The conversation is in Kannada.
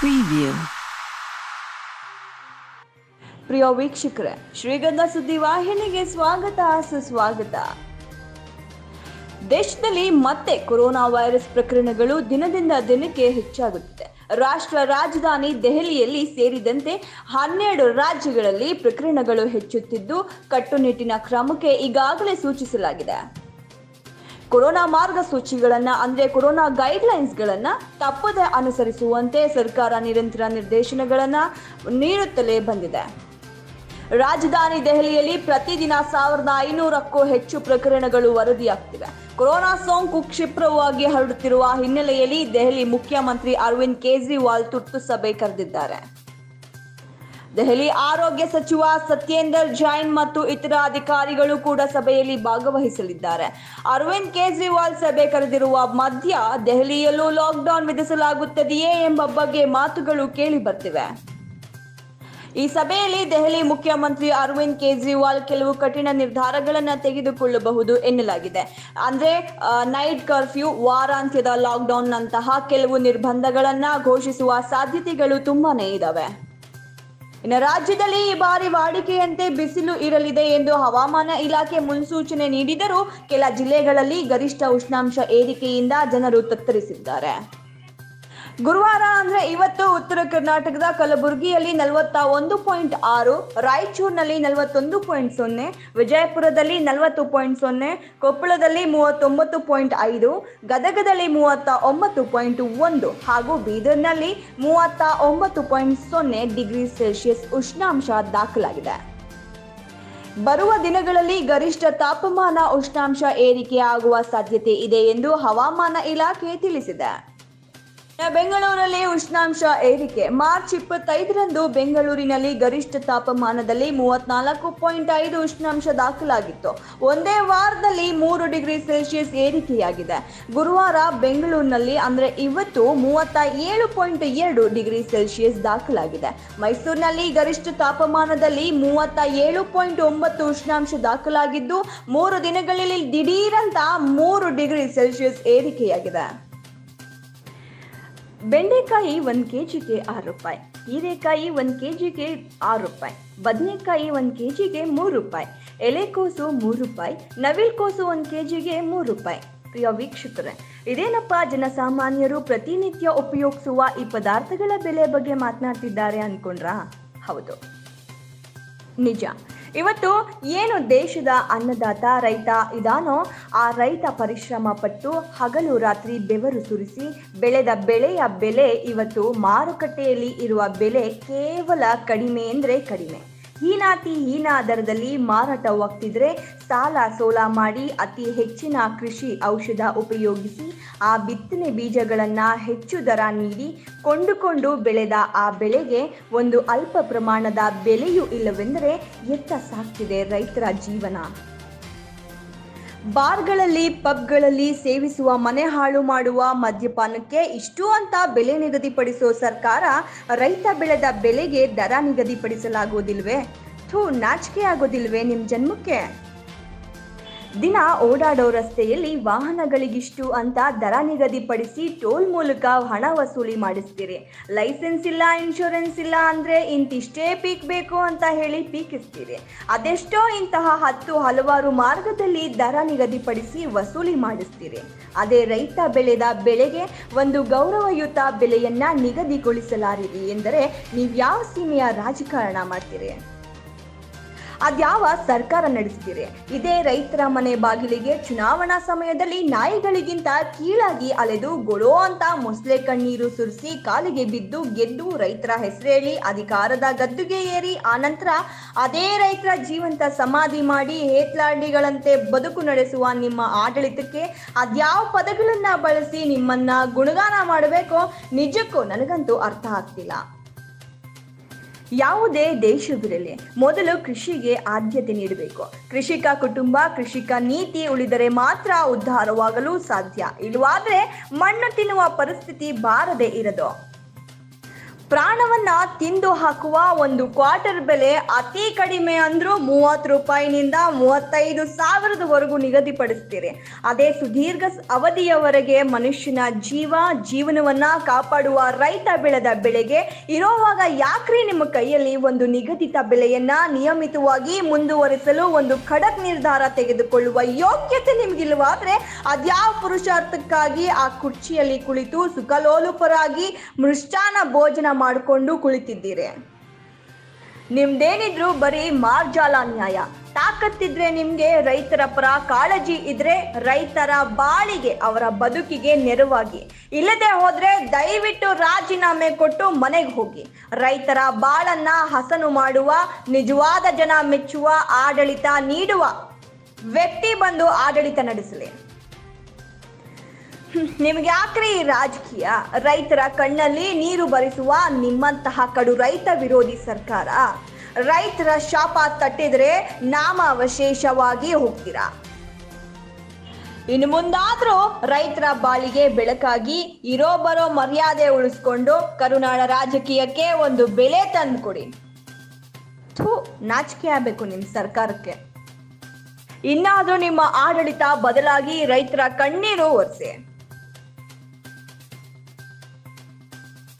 Preview. ಪ್ರಿಯ ವೀಕ್ಷಕರೇ ಶ್ರೀಗಂಧ ಸುದ್ದಿವಾಹಿನಿಗೆ ಸ್ವಾಗತ ಸುಸ್ವಾಗತ ದೇಶದಲ್ಲಿ ಮತ್ತೆ ಕೊರೋನಾ ವೈರಸ್ ಪ್ರಕರಣಗಳು ದಿನದಿಂದ ದಿನಕ್ಕೆ ಹೆಚ್ಚಾಗುತ್ತಿದೆ ರಾಷ್ಟ್ರ ರಾಜಧಾನಿ ದೆಹಲಿಯಲ್ಲಿ ಸೇರಿದಂತೆ ಹನ್ನೆರಡು ರಾಜ್ಯಗಳಲ್ಲಿ ಪ್ರಕರಣಗಳು ಹೆಚ್ಚುತ್ತಿದ್ದು ಕಟ್ಟುನಿಟ್ಟಿನ ಕ್ರಮಕ್ಕೆ ಈಗಾಗಲೇ ಸೂಚಿಸಲಾಗಿದೆ ಕೊರೋನಾ ಮಾರ್ಗಸೂಚಿಗಳನ್ನ ಅಂದ್ರೆ ಕೊರೋನಾ ಗೈಡ್ಲೈನ್ಸ್ ಗಳನ್ನ ತಪ್ಪದೆ ಅನುಸರಿಸುವಂತೆ ಸರ್ಕಾರ ನಿರಂತರ ನಿರ್ದೇಶನಗಳನ್ನ ನೀಡುತ್ತಲೇ ಬಂದಿದೆ ರಾಜಧಾನಿ ದೆಹಲಿಯಲ್ಲಿ ಪ್ರತಿದಿನ ಸಾವಿರದ ಐನೂರಕ್ಕೂ ಹೆಚ್ಚು ಪ್ರಕರಣಗಳು ವರದಿಯಾಗ್ತಿವೆ ಕೊರೋನಾ ಸೋಂಕು ಕ್ಷಿಪ್ರವಾಗಿ ಹರಡುತ್ತಿರುವ ಹಿನ್ನೆಲೆಯಲ್ಲಿ ದೆಹಲಿ ಮುಖ್ಯಮಂತ್ರಿ ಅರವಿಂದ್ ಕೇಜ್ರಿವಾಲ್ ತುರ್ತು ಸಭೆ ಕರೆದಿದ್ದಾರೆ ದೆಹಲಿ ಆರೋಗ್ಯ ಸಚಿವ ಸತ್ಯೇಂದರ್ ಜೈನ್ ಮತ್ತು ಇತರ ಅಧಿಕಾರಿಗಳು ಕೂಡ ಸಭೆಯಲ್ಲಿ ಭಾಗವಹಿಸಲಿದ್ದಾರೆ ಅರವಿಂದ್ ಕೇಜ್ರಿವಾಲ್ ಸಭೆ ಕರೆದಿರುವ ಮಧ್ಯ ದೆಹಲಿಯಲ್ಲೂ ಲಾಕ್ಡೌನ್ ವಿಧಿಸಲಾಗುತ್ತದೆಯೇ ಎಂಬ ಬಗ್ಗೆ ಮಾತುಗಳು ಕೇಳಿ ಬರ್ತಿವೆ ಈ ಸಭೆಯಲ್ಲಿ ದೆಹಲಿ ಮುಖ್ಯಮಂತ್ರಿ ಅರವಿಂದ್ ಕೇಜ್ರಿವಾಲ್ ಕೆಲವು ಕಠಿಣ ನಿರ್ಧಾರಗಳನ್ನು ತೆಗೆದುಕೊಳ್ಳಬಹುದು ಎನ್ನಲಾಗಿದೆ ಅಂದ್ರೆ ನೈಟ್ ಕರ್ಫ್ಯೂ ವಾರಾಂತ್ಯದ ಲಾಕ್ಡೌನ್ ನಂತಹ ಕೆಲವು ನಿರ್ಬಂಧಗಳನ್ನ ಘೋಷಿಸುವ ಸಾಧ್ಯತೆಗಳು ತುಂಬಾನೇ ಇದಾವೆ ಇನ್ನು ರಾಜ್ಯದಲ್ಲಿ ಈ ಬಾರಿ ವಾಡಿಕೆಯಂತೆ ಬಿಸಿಲು ಇರಲಿದೆ ಎಂದು ಹವಾಮಾನ ಇಲಾಖೆ ಮುನ್ಸೂಚನೆ ನೀಡಿದರೂ ಕೆಲ ಜಿಲ್ಲೆಗಳಲ್ಲಿ ಗರಿಷ್ಠ ಉಷ್ಣಾಂಶ ಏರಿಕೆಯಿಂದ ಜನರು ತತ್ತರಿಸಿದ್ದಾರೆ ಗುರುವಾರ ಅಂದ್ರೆ ಇವತ್ತು ಉತ್ತರ ಕರ್ನಾಟಕದ ಕಲಬುರಗಿಯಲ್ಲಿ ನಲವತ್ತ ಒಂದು ಪಾಯಿಂಟ್ ಆರು ರಾಯಚೂರಿನಲ್ಲಿ ನಲವತ್ತೊಂದು ಪಾಯಿಂಟ್ ಸೊನ್ನೆ ವಿಜಯಪುರದಲ್ಲಿ ನಲವತ್ತು ಪಾಯಿಂಟ್ ಸೊನ್ನೆ ಕೊಪ್ಪಳದಲ್ಲಿ ಮೂವತ್ತೊಂಬತ್ತು ಪಾಯಿಂಟ್ ಐದು ಗದಗದಲ್ಲಿ ಮೂವತ್ತ ಒಂಬತ್ತು ಪಾಯಿಂಟ್ ಒಂದು ಹಾಗೂ ಬೀದರ್ನಲ್ಲಿ ಮೂವತ್ತ ಒಂಬತ್ತು ಪಾಯಿಂಟ್ ಸೊನ್ನೆ ಡಿಗ್ರಿ ಸೆಲ್ಸಿಯಸ್ ಉಷ್ಣಾಂಶ ದಾಖಲಾಗಿದೆ ಬರುವ ದಿನಗಳಲ್ಲಿ ಗರಿಷ್ಠ ತಾಪಮಾನ ಉಷ್ಣಾಂಶ ಏರಿಕೆಯಾಗುವ ಸಾಧ್ಯತೆ ಇದೆ ಎಂದು ಹವಾಮಾನ ಇಲಾಖೆ ತಿಳಿಸಿದೆ ಬೆಂಗಳೂರಲ್ಲಿ ಉಷ್ಣಾಂಶ ಏರಿಕೆ ಮಾರ್ಚ್ ಇಪ್ಪತ್ತೈದರಂದು ಬೆಂಗಳೂರಿನಲ್ಲಿ ಗರಿಷ್ಠ ತಾಪಮಾನದಲ್ಲಿ ಮೂವತ್ನಾಲ್ಕು ಪಾಯಿಂಟ್ ಐದು ಉಷ್ಣಾಂಶ ದಾಖಲಾಗಿತ್ತು ಒಂದೇ ವಾರದಲ್ಲಿ ಮೂರು ಡಿಗ್ರಿ ಸೆಲ್ಸಿಯಸ್ ಏರಿಕೆಯಾಗಿದೆ ಗುರುವಾರ ಬೆಂಗಳೂರಿನಲ್ಲಿ ಅಂದ್ರೆ ಇವತ್ತು ಮೂವತ್ತ ಏಳು ಪಾಯಿಂಟ್ ಎರಡು ಡಿಗ್ರಿ ಸೆಲ್ಸಿಯಸ್ ದಾಖಲಾಗಿದೆ ಮೈಸೂರಿನಲ್ಲಿ ಗರಿಷ್ಠ ತಾಪಮಾನದಲ್ಲಿ ಮೂವತ್ತ ಏಳು ಪಾಯಿಂಟ್ ಒಂಬತ್ತು ಉಷ್ಣಾಂಶ ದಾಖಲಾಗಿದ್ದು ಮೂರು ದಿನಗಳಲ್ಲಿ ದಿಢೀರಂತ ಮೂರು ಡಿಗ್ರಿ ಸೆಲ್ಸಿಯಸ್ ಏರಿಕೆಯಾಗಿದೆ ಬೆಂಡೆಕಾಯಿ ಒಂದು ಕೆ ಜಿಗೆ ಆರು ರೂಪಾಯಿ ಹೀರೆಕಾಯಿ ಒಂದು ಕೆ ಜಿಗೆ ಆರು ರೂಪಾಯಿ ಬದನೆಕಾಯಿ ಒಂದು ಕೆ ಜಿಗೆ ಮೂರು ರೂಪಾಯಿ ಎಲೆಕೋಸು ಮೂರು ರೂಪಾಯಿ ನವಿಲ್ಕೋಸು ಒಂದು ಕೆ ಜಿಗೆ ಮೂರು ರೂಪಾಯಿ ಪ್ರಿಯ ವೀಕ್ಷಕರೇ ಇದೇನಪ್ಪ ಜನಸಾಮಾನ್ಯರು ಪ್ರತಿನಿತ್ಯ ಉಪಯೋಗಿಸುವ ಈ ಪದಾರ್ಥಗಳ ಬೆಲೆ ಬಗ್ಗೆ ಮಾತನಾಡ್ತಿದ್ದಾರೆ ಅನ್ಕೊಂಡ್ರಾ ಹೌದು ನಿಜ ಇವತ್ತು ಏನು ದೇಶದ ಅನ್ನದಾತ ರೈತ ಇದಾನೋ ಆ ರೈತ ಪರಿಶ್ರಮ ಪಟ್ಟು ಹಗಲು ರಾತ್ರಿ ಬೆವರು ಸುರಿಸಿ ಬೆಳೆದ ಬೆಳೆಯ ಬೆಲೆ ಇವತ್ತು ಮಾರುಕಟ್ಟೆಯಲ್ಲಿ ಇರುವ ಬೆಲೆ ಕೇವಲ ಕಡಿಮೆ ಅಂದರೆ ಕಡಿಮೆ ಹೀನಾತಿ ಹೀನ ದರದಲ್ಲಿ ಮಾರಾಟವಾಗ್ತಿದ್ರೆ ಸಾಲ ಸೋಲ ಮಾಡಿ ಅತಿ ಹೆಚ್ಚಿನ ಕೃಷಿ ಔಷಧ ಉಪಯೋಗಿಸಿ ಆ ಬಿತ್ತನೆ ಬೀಜಗಳನ್ನು ಹೆಚ್ಚು ದರ ನೀಡಿ ಕೊಂಡುಕೊಂಡು ಬೆಳೆದ ಆ ಬೆಳೆಗೆ ಒಂದು ಅಲ್ಪ ಪ್ರಮಾಣದ ಬೆಲೆಯೂ ಇಲ್ಲವೆಂದರೆ ಎತ್ತ ಸಾಗ್ತಿದೆ ರೈತರ ಜೀವನ ಬಾರ್ಗಳಲ್ಲಿ ಪಬ್ಗಳಲ್ಲಿ ಸೇವಿಸುವ ಮನೆ ಹಾಳು ಮಾಡುವ ಮದ್ಯಪಾನಕ್ಕೆ ಇಷ್ಟು ಅಂತ ಬೆಲೆ ನಿಗದಿಪಡಿಸೋ ಸರ್ಕಾರ ರೈತ ಬೆಳೆದ ಬೆಲೆಗೆ ದರ ನಿಗದಿಪಡಿಸಲಾಗುವುದಿಲ್ವೇ ಥೂ ನಾಚಿಕೆ ಆಗೋದಿಲ್ವೇ ನಿಮ್ಮ ಜನ್ಮಕ್ಕೆ ದಿನ ಓಡಾಡೋ ರಸ್ತೆಯಲ್ಲಿ ವಾಹನಗಳಿಗಿಷ್ಟು ಅಂತ ದರ ನಿಗದಿಪಡಿಸಿ ಟೋಲ್ ಮೂಲಕ ಹಣ ವಸೂಲಿ ಮಾಡಿಸ್ತೀರಿ ಲೈಸೆನ್ಸ್ ಇಲ್ಲ ಇನ್ಶೂರೆನ್ಸ್ ಇಲ್ಲ ಅಂದರೆ ಇಂತಿಷ್ಟೇ ಪೀಕ್ ಬೇಕು ಅಂತ ಹೇಳಿ ಪೀಕಿಸ್ತೀರಿ ಅದೆಷ್ಟೋ ಇಂತಹ ಹತ್ತು ಹಲವಾರು ಮಾರ್ಗದಲ್ಲಿ ದರ ನಿಗದಿಪಡಿಸಿ ವಸೂಲಿ ಮಾಡಿಸ್ತೀರಿ ಅದೇ ರೈತ ಬೆಳೆದ ಬೆಳೆಗೆ ಒಂದು ಗೌರವಯುತ ಬೆಲೆಯನ್ನ ನಿಗದಿಗೊಳಿಸಲಾರಿರಿ ಎಂದರೆ ನೀವು ಯಾವ ಸೀಮೆಯ ರಾಜಕಾರಣ ಮಾಡ್ತೀರಿ ಅದ್ಯಾವ ಸರ್ಕಾರ ನಡೆಸ್ತೀರಿ ಇದೇ ರೈತರ ಮನೆ ಬಾಗಿಲಿಗೆ ಚುನಾವಣಾ ಸಮಯದಲ್ಲಿ ನಾಯಿಗಳಿಗಿಂತ ಕೀಳಾಗಿ ಅಲೆದು ಗೊಳೋ ಅಂತ ಮೊಸಳೆ ಕಣ್ಣೀರು ಸುರಿಸಿ ಕಾಲಿಗೆ ಬಿದ್ದು ಗೆದ್ದು ರೈತರ ಹೆಸರೇಳಿ ಅಧಿಕಾರದ ಗದ್ದುಗೆ ಏರಿ ಆನಂತರ ಅದೇ ರೈತರ ಜೀವಂತ ಸಮಾಧಿ ಮಾಡಿ ಹೇತ್ಲಾಂಡಿಗಳಂತೆ ಬದುಕು ನಡೆಸುವ ನಿಮ್ಮ ಆಡಳಿತಕ್ಕೆ ಅದ್ಯಾವ ಪದಗಳನ್ನ ಬಳಸಿ ನಿಮ್ಮನ್ನ ಗುಣಗಾನ ಮಾಡಬೇಕೋ ನಿಜಕ್ಕೂ ನನಗಂತೂ ಅರ್ಥ ಆಗ್ತಿಲ್ಲ ಯಾವುದೇ ದೇಶವಿರಲಿ ಮೊದಲು ಕೃಷಿಗೆ ಆದ್ಯತೆ ನೀಡಬೇಕು ಕೃಷಿಕ ಕುಟುಂಬ ಕೃಷಿಕ ನೀತಿ ಉಳಿದರೆ ಮಾತ್ರ ಉದ್ಧಾರವಾಗಲು ಸಾಧ್ಯ ಇಲ್ಲವಾದ್ರೆ ಮಣ್ಣು ತಿನ್ನುವ ಪರಿಸ್ಥಿತಿ ಬಾರದೆ ಇರದು ಪ್ರಾಣವನ್ನ ತಿಂದು ಹಾಕುವ ಒಂದು ಕ್ವಾರ್ಟರ್ ಬೆಲೆ ಅತಿ ಕಡಿಮೆ ಅಂದ್ರೂ ಮೂವತ್ತು ರೂಪಾಯಿನಿಂದ ಮೂವತ್ತೈದು ಸಾವಿರದವರೆಗೂ ನಿಗದಿಪಡಿಸ್ತೀರಿ ಅದೇ ಸುದೀರ್ಘ ಸ- ಅವಧಿಯವರೆಗೆ ಮನುಷ್ಯನ ಜೀವ ಜೀವನವನ್ನ ಕಾಪಾಡುವ ರೈತ ಬೆಳೆದ ಬೆಳೆಗೆ ಇರೋವಾಗ ಯಾಕ್ರಿ ನಿಮ್ಮ ಕೈಯಲ್ಲಿ ಒಂದು ನಿಗದಿತ ಬೆಲೆಯನ್ನ ನಿಯಮಿತವಾಗಿ ಮುಂದುವರಿಸಲು ಒಂದು ಖಡಕ್ ನಿರ್ಧಾರ ತೆಗೆದುಕೊಳ್ಳುವ ಯೋಗ್ಯತೆ ನಿಮ್ಗಿಲ್ವಾದ್ರೆ ಅದ್ಯಾವ ಪುರುಷಾರ್ಥಕ್ಕಾಗಿ ಆ ಕುರ್ಚಿಯಲ್ಲಿ ಕುಳಿತು ಸುಖಲೋಲುಪರಾಗಿ ಮೃಷ್ಟಾನ ಭೋಜನ ಮಾಡಿಕೊಂಡು ಕುಳಿತಿದ್ದೀರಿ ನಿಮ್ದೇನಿದ್ರು ಬರೀ ಮಾರ್ಜಾಲ ನ್ಯಾಯ ತಾಕತ್ತಿದ್ರೆ ನಿಮ್ಗೆ ರೈತರ ಪರ ಕಾಳಜಿ ಇದ್ರೆ ರೈತರ ಬಾಳಿಗೆ ಅವರ ಬದುಕಿಗೆ ನೆರವಾಗಿ ಇಲ್ಲದೆ ಹೋದ್ರೆ ದಯವಿಟ್ಟು ರಾಜೀನಾಮೆ ಕೊಟ್ಟು ಮನೆಗೆ ಹೋಗಿ ರೈತರ ಬಾಳನ್ನ ಹಸನು ಮಾಡುವ ನಿಜವಾದ ಜನ ಮೆಚ್ಚುವ ಆಡಳಿತ ನೀಡುವ ವ್ಯಕ್ತಿ ಬಂದು ಆಡಳಿತ ನಡೆಸಲಿ ನಿಮ್ಗೆ ಯಾಕ್ರಿ ಈ ರಾಜಕೀಯ ರೈತರ ಕಣ್ಣಲ್ಲಿ ನೀರು ಬರಿಸುವ ನಿಮ್ಮಂತಹ ಕಡು ರೈತ ವಿರೋಧಿ ಸರ್ಕಾರ ರೈತರ ಶಾಪ ತಟ್ಟಿದ್ರೆ ನಾಮ ಅವಶೇಷವಾಗಿ ಹೋಗ್ತೀರಾ ಇನ್ನು ಮುಂದಾದ್ರೂ ರೈತರ ಬಾಳಿಗೆ ಬೆಳಕಾಗಿ ಇರೋ ಬರೋ ಮರ್ಯಾದೆ ಉಳಿಸ್ಕೊಂಡು ಕರುನಾಡ ರಾಜಕೀಯಕ್ಕೆ ಒಂದು ಬೆಲೆ ತಂದ್ಕೊಡಿ ಥೂ ನಾಚಿಕೆ ಆಗ್ಬೇಕು ನಿಮ್ ಸರ್ಕಾರಕ್ಕೆ ಇನ್ನಾದ್ರೂ ನಿಮ್ಮ ಆಡಳಿತ ಬದಲಾಗಿ ರೈತರ ಕಣ್ಣೀರು ಒರೆಸಿ